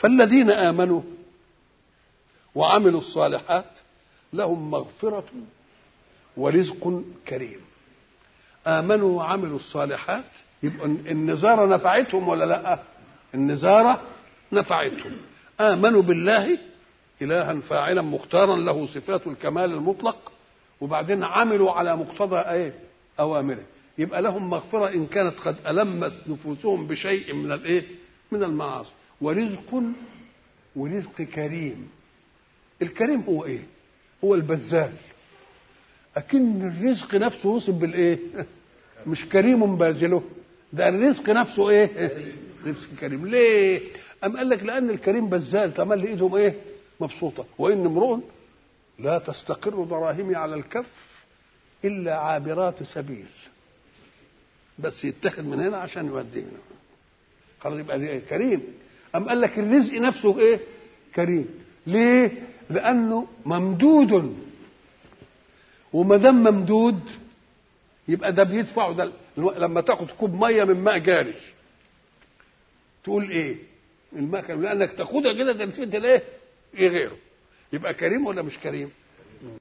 فالذين امنوا وعملوا الصالحات لهم مغفره ورزق كريم امنوا وعملوا الصالحات يبقى النزاره نفعتهم ولا لا النزاره نفعتهم امنوا بالله الها فاعلا مختارا له صفات الكمال المطلق وبعدين عملوا على مقتضى ايه اوامره يبقى لهم مغفره ان كانت قد المت نفوسهم بشيء من الايه من المعاصي ورزق ورزق كريم الكريم هو ايه هو البذال اكن الرزق نفسه وصف بالايه مش كريم باذله ده الرزق نفسه ايه رزق كريم ليه ام قال لك لان الكريم بذال تملي ايدهم ايه مبسوطه وان امرؤ لا تستقر دراهمي على الكف الا عابرات سبيل بس يتخذ من هنا عشان يوديه خلاص يبقى إيه؟ كريم ام قال لك الرزق نفسه ايه كريم ليه لانه ممدود وما دام ممدود يبقى ده بيدفعه ده لما تاخد كوب ميه من ماء جاري تقول ايه الماء كريم لانك تاخدها كده تلفت الايه ايه غيره يبقى كريم ولا مش كريم